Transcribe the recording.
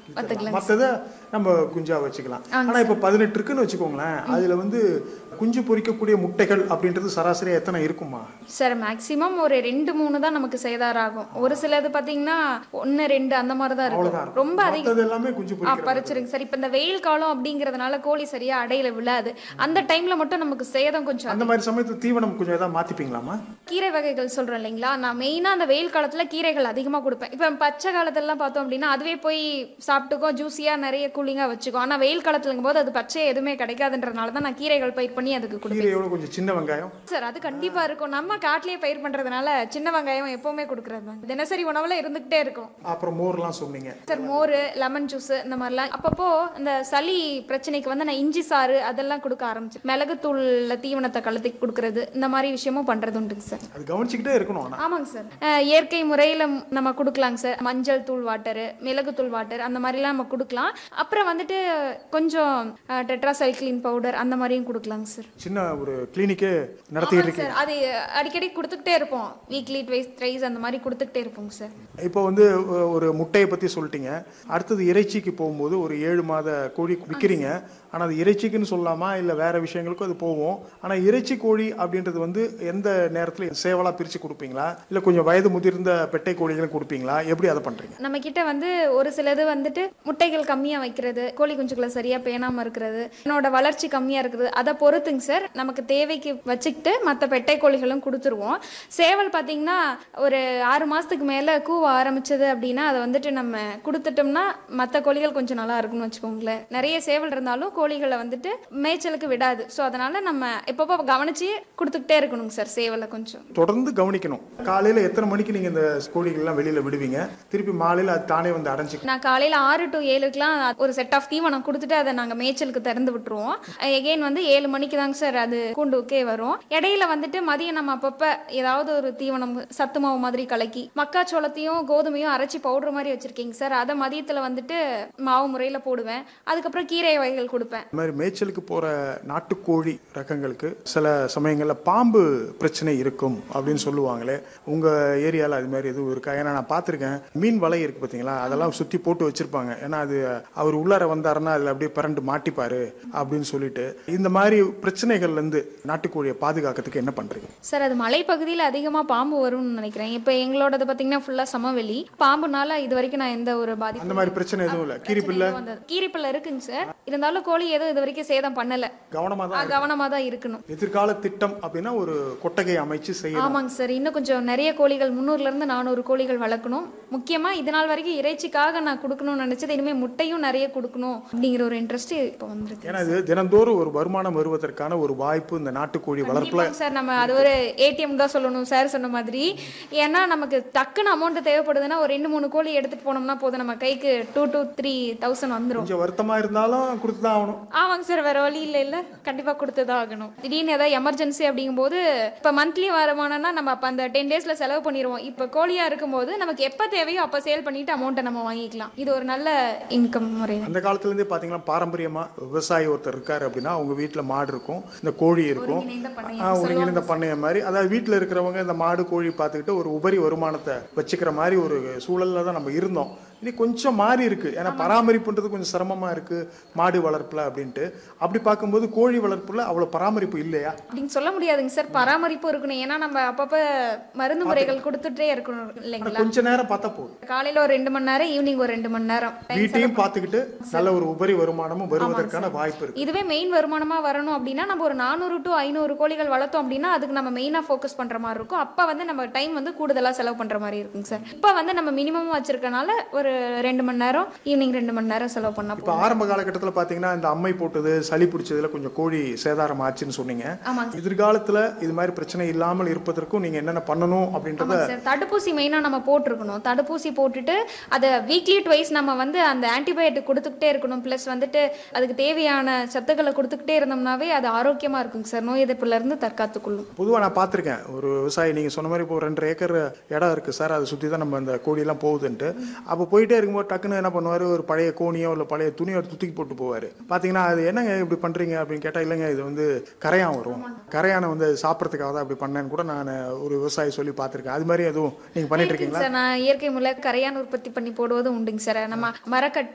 பார்த்துக்கலாம் மற்றதை நம்ம குஞ்சா வச்சுக்கலாம் ஆனா இப்போ பதினெட்டு இருக்குன்னு வச்சுக்கோங்களேன் அதுல வந்து குஞ்சு பொரிக்கக்கூடிய முட்டைகள் அப்படின்றது சராசரியா எத்தனை இருக்குமா சார் மேக்ஸிமம் ஒரு ரெண்டு மூணு தான் நமக்கு சேதாரம் ஆகும் ஒரு சிலது பார்த்தீங்கன்னா ஒன்று ரெண்டு அந்த மாதிரி தான் அவ்வளவுதான் இருக்கும் ரொம்ப அதிகம் மற்றது எல்லாமே குஞ்சு ஆ பொரிக்கிற பறிச்சிருங்க சார் இப்போ இந்த வெயில் காலம் அப்படிங்கிறதுனால கோழி சரியா அடையில விழாது அந்த டைம்ல மட்டும் நமக்கு சேதம் கொஞ்சம் அந்த மாதிரி சமயத்துல தீவனம் கொஞ்சம் ஏதாவது மாத்திப்பீங்களாமா கீரை வகைகள் சொல்றோம் இல்லைங்களா நான் மெயினா அந்த வெயில் காலத்துல கீரைகள் அதிகமா கொடுப்பேன் இப்போ பச்சை காலத்துலலாம் பார்த்தோம் அப்படின்னா அதுவே போய் சாப்பிட்டுக்கோ ஜூஸியா நிறைய கூலிங்கா வச்சுக்கோ ஆனா வெயில் காலத்துலங்கும் போது அது பச்சை எதுவுமே கிடைக்காதுன்றதுனால தான் நான் கீரைகள் பயிர் பண்ணி அதுக்கு கொடுப்பேன் கீரையோட கொஞ்சம் சின்ன வெங்காயம் சார் அது கண்டிப்பா இருக்கும் நம்ம காட்டிலேயே பயிர் பண்றதுனால சின்ன வெங்காயம் எப்பவுமே கொடுக்கறது தான் தினசரி உணவுல இருந்துகிட்டே இருக்கும் அப்புறம் மோர்லாம் சொன்னீங்க சார் மோர் லெமன் ஜூஸ் இந்த மாதிரிலாம் அப்பப்போ இந்த சளி பிரச்சனைக்கு வந்து நான் இஞ்சி சாறு அதெல்லாம் கொடுக்க ஆரம்பிச்சேன் மிளகுத்தூள்ல தீவனத்தை கலத்தி கொடுக்கறது இந்த மாதிரி விஷயமும் பண்றது உண்டுங்க சார் அது கவனிச்சுக்கிட்டே இருக்கணும் ஆனா ஆமாங்க சார் அஹ் இயற்கை முறையில் நம்ம கொடுக்கலாங்க சார் மஞ்சள் தூள் வாட்டரு மிளகுத்தூள் வாட்டர் அந்த மாதிரிலாம் நம்ம கொடுக்கலாம் அப்புறம் வந்துட்டு கொஞ்சம் டெட்ராசைக்ளின் பவுடர் அந்த மாதிரியும் கொடுக்கலாங்க சார் சின்ன ஒரு கிளினிக்கே நடத்திட்டு ஆமாங்க இருக்கீங்க சார் அது அடிக்கடி கொடுத்துக்கிட்டே இருப்போம் வீக்லி ட்வைஸ் த்ரைஸ் அந்த மாதிரி கொடுத்துக்கிட்டே இருப்போங்க சார் இப்போ வந்து ஒ- ஒரு முட்டையை பத்தி சொல்லிட்டீங்க அடுத்தது இறைச்சிக்கு போகும்போது ஒரு ஏழு மாத கோழி விற்கிறீங்க ஆனா அது இறைச்சிக்குன்னு சொல்லலாமா இல்ல வேற விஷயங்களுக்கும் அது போகும் ஆனா இறைச்சி கோழி அப்படின்றது வந்து எந்த நேரத்துல சேவலா பிரிச்சு கொடுப்பீங்களா இல்ல கொஞ்சம் வயது முதிர்ந்த பெட்டை கோழிகளும் கொடுப்பீங்களா எப்படி அதை பண்றீங்க நம்ம கிட்ட வந்து ஒரு சிலது வந்துட்டு முட்டைகள் கம்மியா வைக்கிறது கோழி குஞ்சுகளை சரியா பேணாம இருக்கிறது என்னோட வளர்ச்சி கம்மியா இருக்குது அதை பொறுத்துங்க சார் நமக்கு தேவைக்கு வச்சுக்கிட்டு மற்ற பெட்டை கோழிகளும் கொடுத்துருவோம் சேவல் பார்த்தீங்கன்னா ஒரு ஆறு மாசத்துக்கு மேல கூவ ஆரம்பிச்சது அப்படின்னா அதை வந்துட்டு நம்ம கொடுத்துட்டோம்னா மற்ற கோழிகள் கொஞ்சம் நல்லா இருக்கும்னு வச்சுக்கோங்களேன் நிறைய சேவல் இருந்தாலும் கோழிகளை வந்துட்டு மேய்ச்சலுக்கு விடாது ஸோ அதனால நம்ம எப்பப்போ கவனிச்சு கொடுத்துக்கிட்டே இருக்கணுங்க சார் சேவலை கொஞ்சம் தொடர்ந்து கவனிக்கணும் காலையில எத்தனை மணிக்கு நீங்க இந்த கோழிகள் எல்லாம் வெளியில விடுவீங்க திருப்பி மாலையில அது தானே வந்து அடைஞ்சுக்கும் நான் காலையில் ஆறு டு ஏழுக்குலாம் ஒரு செட் ஆஃப் தீவனம் கொடுத்துட்டு அதை நாங்கள் மேய்ச்சலுக்கு திறந்து விட்டுருவோம் எகெயின் வந்து ஏழு மணிக்கு தாங்க சார் அது கூண்டுக்கே வரும் இடையில வந்துட்டு மதியம் நம்ம அப்பப்போ ஏதாவது ஒரு தீவனம் சத்து மாவு மாதிரி கலக்கி மக்காச்சோளத்தையும் கோதுமையும் அரைச்சி பவுடர் மாதிரி வச்சிருக்கீங்க சார் அதை மதியத்தில் வந்துட்டு மாவு முறையில் போடுவேன் அதுக்கப்புறம் கீரை வகைகள் கொடுப்பேன் இந்த மாதிரி மேய்ச்சலுக்கு போற நாட்டுக்கோழி ரகங்களுக்கு சில சமயங்கள்ல பாம்பு பிரச்சனை இருக்கும் அப்படின்னு சொல்லுவாங்களே உங்க ஏரியால அது மாதிரி எதுவும் இருக்கா ஏன்னா நான் பார்த்திருக்கேன் மீன் வலை இருக்கு பாத்தீங்களா அதெல்லாம் சுத்தி போட்டு வச்சிருப்பாங்க ஏன்னா அது அவர் உள்ளார வந்தாருன்னா அதுல அப்படியே பிறண்டு மாட்டிப்பாரு அப்படின்னு சொல்லிட்டு இந்த மாதிரி பிரச்சனைகள்ல இருந்து நாட்டுக்கோழியை பாதுகாக்கிறதுக்கு என்ன பண்றீங்க சார் அது மலைப்பகுதியில் அதிகமாக பாம்பு வரும்னு நினைக்கிறேன் இப்போ எங்களோடது பார்த்தீங்கன்னா ஃபுல்லாக சமவெளி பாம்புனால இது வரைக்கும் நான் எந்த ஒரு பாதிப்பு அந்த மாதிரி பிரச்சனை எதுவும் இல்ல கீரிப்பில்ல கீரிப்பில்ல இருக்குங்க சார் இருந்தாலும் கோழி எதுவும் இது வரைக்கும் சேதம் பண்ணல கவனமா தான் கவனமா தான் இருக்கணும் எதிர்கால திட்டம் அப்படின்னா ஒரு கொட்டகை அமைச்சு செய்யணும் ஆமாங்க சார் இன்னும் கொஞ்சம் நிறைய கோழிகள் முந்நூறுல இருந்து நானூறு கோழிகள் வளர்க்கணும் முக்கியமா இது நாள் வரைக்கும் இறைச்சிக்காக நான் கொடுக்கணும்னு நினைச்சது இனிமே முட்டையும் நிறைய கொடுக்கணும் அப்படிங்கிற ஒரு இன்ட்ரெஸ்ட் இப்போ வந்துருக்கு ஏன்னா இது தினந்தோறும் ஒரு வருமானம் வருவதற்கான ஒரு வாய்ப்பு இந்த நாட்டுக்கோழி வளர்ப்புல கண்டிப்பாங்க சார் நம்ம அது ஒரு ஏடிஎம் தான் சொல்லணும் சார் சொன்ன மாதிரி ஏன்னா நமக்கு டக்குன்னு அமௌண்ட் தேவைப்படுதுன்னா ஒரு ரெண்டு மூணு கோழி எடுத்துட்டு போனோம்னா போதும் நம்ம கைக்கு டூ டூ த்ரீ தௌசண்ட் வந்துடும் கொஞ்சம் வருத்தமா இருந்தாலும் கொடுத்து தான் ஆகணும் ஆமாங்க சார் வேற வழி இல்லை இல்லை கண்டிப்பா கொடுத்துதான் ஆகணும் திடீர்னு ஏதாவது எமர்ஜென்சி அப்படிங்கும்போது இப்போ மந்த்லி வருமானம்னா நம்ம அப்போ அந்த டென் டேஸ்ல செலவு பண்ணிடுவோம் இப்போ கோழியா இருக்கும்போது நமக்கு எப்போ தேவையோ அப்போ சேல் பண்ணிட்டு அமௌண்ட்டை நம்ம வாங்கிக்கலாம் இது ஒரு நல்ல இன்கம் முறை அந்த காலத்துல இருந்தே பாத்தீங்கன்னா பாரம்பரியமா விவசாயி ஒருத்தர் இருக்காரு அப்படின்னா அவங்க வீட்டுல மாடு இருக்கும் இந்த கோழி இருக்கும் ஒருங்கிணைந்த பண்ணையம் ஆஹ், ஒருங்கிணைந்த பண்ணைய மாதிரி அதாவது வீட்டுல இருக்கிறவங்க இந்த மாடு கோழி பார்த்துக்கிட்டு ஒரு உபரி வருமானத்தை வச்சுக்கிற மாதிரி ஒரு சூழல்ல தான் நம்ம இருந்தோம் இனி கொஞ்சம் மாறி இருக்கு ஏன்னா பராமரிப்புன்றது கொஞ்சம் சிரமமா இருக்கு மாடு வளர்ப்புல அப்படின்ட்டு அப்படி பார்க்கும்போது கோழி வளர்ப்புல அவ்வளவு பராமரிப்பு இல்லையா அப்படின்னு சொல்ல முடியாதுங்க சார் பராமரிப்பு இருக்கணும் ஏன்னா நம்ம அப்பப்போ மருந்து முறைகள் கொடுத்துட்டே இருக்கணும் ஆனா இல்லைங்களா கொஞ்ச நேரம் பார்த்தா போதும் காலையில ஒரு ரெண்டு மணி நேரம் ஈவினிங் ஒரு ரெண்டு மணி நேரம் வீட்டையும் பார்த்துக்கிட்டு நல்ல ஒரு உபரி வருமானமும் வருவதற்கான வாய்ப்பு இருக்கு இதுவே மெயின் வருமானமா வரணும் அப்படின்னா நம்ம ஒரு நானூறு டு ஐநூறு கோழிகள் வளர்த்தோம் அப்படின்னா அதுக்கு நம்ம மெயினா ஃபோக்கஸ் பண்ற மாதிரி இருக்கும் அப்ப வந்து நம்ம டைம் வந்து கூடுதலா செலவு பண்ற மாதிரி இருக்குங்க சார் இப்போ வந்து நம்ம மினிமம் வச்சிருக்கனால ஒரு ரெண்டு மணி நேரம் ஈவினிங் ரெண்டு மணி நேரம் செலவு பண்ணா இப்போ ஆரம்ப காலகட்டத்துல பாத்தீங்கன்னா இந்த அம்மை போட்டது சளி பிடிச்சதுல கொஞ்சம் கோழி சேதாரம் ஆச்சுன்னு சொன்னீங்க ஆமாங்க எதிர்காலத்துல இது மாதிரி பிரச்சனை இல்லாமல் இருப்பதற்கும் நீங்க என்னென்ன பண்ணணும் அப்படின்றத ஆமாங்க சார் தடுப்பூசி மெயினாக நம்ம போட்டிருக்கணும் தடுப்பூசி போட்டுட்டு அதை வீக்லி ட்வைஸ் நம்ம வந்து அந்த ஆன்டிபயோட்டிக் கொடுத்துக்கிட்டே இருக்கணும் ப்ளஸ் வந்துட்டு அதுக்கு தேவையான சத்துக்களை கொடுத்துக்கிட்டே இருந்தோம்னாவே அது ஆரோக்கியமா இருக்குங்க சார் நோய் எதிர்ப்புல இருந்து தற்காத்துக்கொள்ளும் பொதுவா நான் பார்த்திருக்கேன் ஒரு விவசாயி நீங்க சொன்ன மாதிரி இப்போ ஒரு ரெண்டு ஏக்கர் இடம் இருக்கு சார் அதை சுத்தி தான் நம்ம இந்த கோழி எல்லாம் போகுதுன்ட்டு அப்போ போயிட்டே இருக்கும்போது டக்குன்னு என்ன பண்ணுவாரு ஒரு பழைய கோணியோ இல்ல பழைய துணியோ எடுத்து தூக்கி போட்டு போவாரு பாத்தீங்கன்னா அது என்னங்க இப்படி பண்றீங்க அப்படின்னு கேட்டா இல்லைங்க இது வந்து கரையான் வரும் கரையானை வந்து சாப்பிட்றதுக்காக தான் அப்படி பண்ணேன்னு கூட நான் ஒரு விவசாயி சொல்லி பார்த்திருக்கேன் அது மாதிரி எதுவும் நீங்க பண்ணிட்டு இருக்கீங்களா சார் நான் இயற்கை முறையில் கரையான் உற்பத்தி பண்ணி போடுவது உண்டுங்க சார் நம்ம மரக்கட்